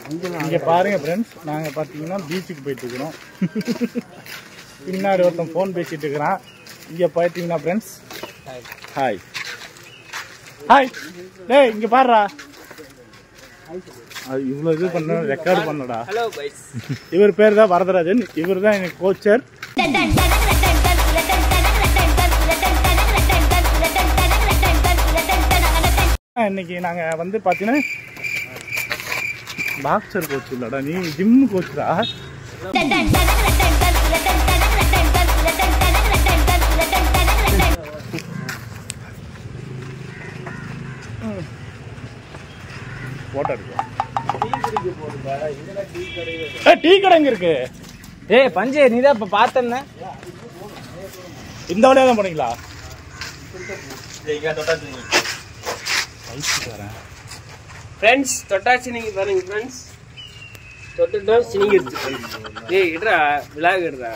இங்க பாருங்க ஃப்ரெண்ட்ஸ் நாங்க பாத்தீங்கன்னா பீச்சுக்கு போயிட்டு இருக்கிறோம் பின்னாடி ஒருத்தன் ஃபோன் பேசிட்டு இருக்கிறான் இங்க பாத்தீங்கன்னா ஃப்ரெண்ட்ஸ் ஹாய் ஹாய் டேய் இங்க பாருடா அது இவ்வளோ இது பண்ண ரெக்கார்ட் பண்ணடா ஹலோ பைஸ் இவர் பேர் தான் வரதராஜன் இவர் தான் எனக்கு கோச்சர் இன்னைக்கு நாங்க வந்து பாத்தீங்கன்னா பாக்ஸர் கோச் இல்லடா நீ ஜிம் கோச்சரா போட்டோ எடுக்கலாம் ஏய், டீ கடை எங்க இருக்கு ஏய் பஞ்சே நீ தான் இப்ப பார்த்தன இந்த வழியா தான் போனீங்களா ஃப்ரெண்ட்ஸ் தொட்டா சினிங்கி பாருங்க ஃப்ரெண்ட்ஸ் தொட்டுட்டா சினிங்கிருச்சு ஏய் இடுறா விலாக் இடுறா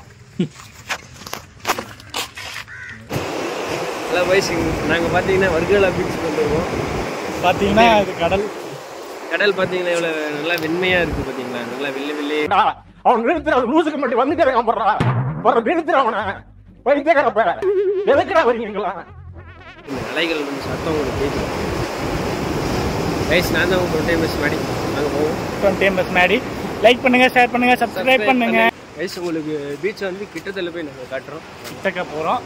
ஹலோ பைஸ் நாங்கள் பார்த்தீங்கன்னா வர்கலா பீச் வந்துருக்கோம் பாத்தீங்கன்னா இது கடல் கடல் பார்த்தீங்கன்னா இவ்வளோ நல்லா வெண்மையாக இருக்குது பார்த்தீங்களா நல்லா வெள்ளை வெள்ளை அவன் நிறுத்துற மூசுக்கு மட்டும் வந்துட்டே இருக்கான் போடுறா போற நிறுத்துற அவனை வைத்தியக்காரப்ப எதுக்குடா வரீங்களா இந்த அலைகள் வந்து சத்தம் உங்களுக்கு கேட்கும் கைஸ் நான் தான் உங்கள் டைம் பஸ் மாடி நாங்கள் போவோம் டுவெண்ட்டி எம்எஸ் மேடி லைக் பண்ணுங்க ஷேர் பண்ணுங்க சப்ஸ்கிரைப் பண்ணுங்க கைஸ் உங்களுக்கு பீச் வந்து கிட்டத்தில் போய் நாங்கள் காட்டுறோம் கிட்டக்க போறோம்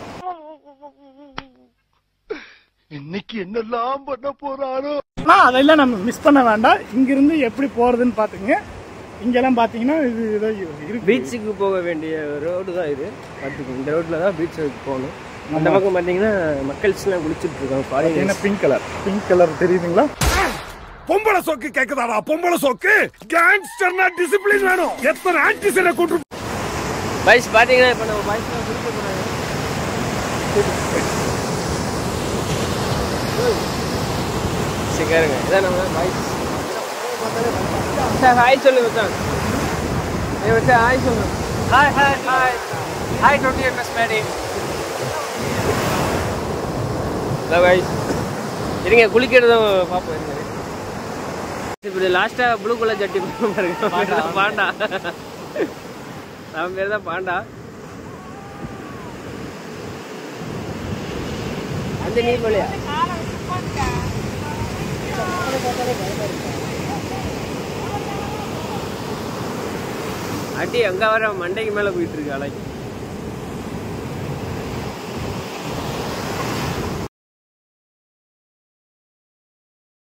இன்னைக்கு என்னெல்லாம் பண்ண போறாரோ ஆனா அதெல்லாம் நம்ம மிஸ் பண்ண வேண்டாம் இங்கிருந்து எப்படி போறதுன்னு பாத்துங்க இங்கெல்லாம் பாத்தீங்கன்னா இது ஏதோ இருக்கு பீச்சுக்கு போக வேண்டிய ரோடு தான் இது பார்த்துக்கோங்க இந்த ரோட்டில் தான் பீச்சுக்கு போகணும் அந்த பக்கம் பார்த்தீங்கன்னா மக்கள்ஸ்லாம் குளிச்சுட்டு இருக்காங்க என்ன foreigners pink colour pink colour தெரியுதுங்களா பொம்பளை சொக்கு கேக்குதாடா பொம்பளை சொக்கு கேங்ஸ்டர்னா டிசிப்ளின் வேணும் எத்தனை ஆன்டிசனை கொண்டு பாய்ஸ் பார்த்தீங்கன்னா இப்போ நம்ம பாய்ஸ்லாம் குளிக்க போகிறாங்க சிக்காருங்க இதான் நம்ம பாய்ஸ் சார் ஹாய் சொல்லு மச்சான் ஏ மச்சான் ஹாய் சொல்லு hi hi hi hi twenty MS Maddy hello boys இருங்க குளிக்கிறதும் பார்ப்போம் இருங்க இப்படி லாஸ்ட்டாக ப்ளூ கலர் ஜட்டி போட்டு பாருங்க பாண்டா அவன் பேர் தான் பாண்டா அந்த நீர் வழியா அடி அங்க வர மண்டைக்கு மேல போயிட்டு இருக்கு அலைக்கு